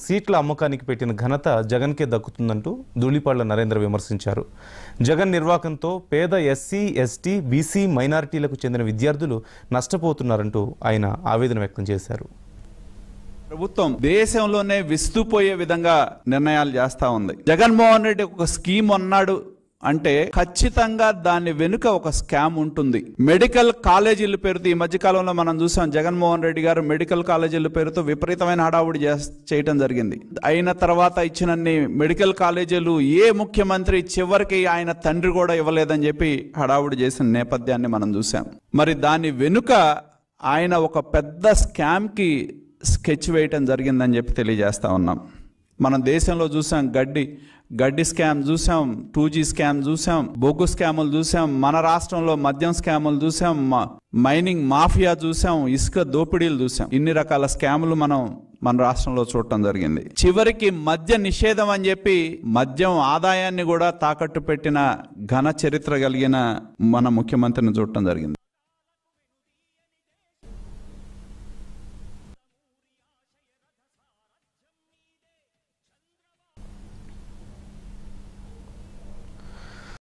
సీట్ల అమ్మకానికి పెట్టిన ఘనత జగన్కే దక్కుతుందంటూ ధూళిపాళ్ల నరేంద్ర విమర్శించారు జగన్ నిర్వాకంతో పేద ఎస్సీ ఎస్టీ బీసీ మైనారిటీలకు చెందిన విద్యార్థులు నష్టపోతున్నారంటూ ఆయన ఆవేదన వ్యక్తం చేశారు ప్రభుత్వం దేశంలోనే విస్తుపోయే విధంగా నిర్ణయాలు చేస్తా ఉంది జగన్మోహన్ రెడ్డి ఒక స్కీమ్ అన్నాడు అంటే ఖచ్చితంగా దాని వెనుక ఒక స్కామ్ ఉంటుంది మెడికల్ కాలేజీల పేరుతో ఈ మధ్య కాలంలో మనం చూసాం జగన్మోహన్ రెడ్డి గారు మెడికల్ కాలేజీల పేరుతో విపరీతమైన హడావుడి చేస్- చేయటం జరిగింది అయిన తర్వాత ఇచ్చినన్ని మెడికల్ కాలేజీలు ఏ ముఖ్యమంత్రి చివరికి ఆయన తండ్రి కూడా ఇవ్వలేదని చెప్పి హడావుడి చేసిన నేపథ్యాన్ని మనం చూసాం మరి దాని వెనుక ఆయన ఒక పెద్ద స్కామ్కి స్కెచ్ వేయటం జరిగిందని చెప్పి తెలియజేస్తా ఉన్నాం మనం దేశంలో చూసాం గడ్డి గడ్డి స్కామ్ చూసాం టూ జీ స్కామ్ చూసాం బొగ్గు స్కాములు చూసాం మన రాష్ట్రంలో మద్యం స్కాములు చూసాం మ- మైనింగ్ మాఫియా చూసాం ఇసుక దోపిడీలు చూసాం ఇన్ని రకాల స్కాములు మనం మన రాష్ట్రంలో చూడటం జరిగింది చివరికి మద్య నిషేధం అని చెప్పి మద్యం ఆదాయాన్ని కూడా తాకట్టు పెట్టిన ఘన చరిత్ర కలిగిన మన ముఖ్యమంత్రిని చూడటం జరిగింది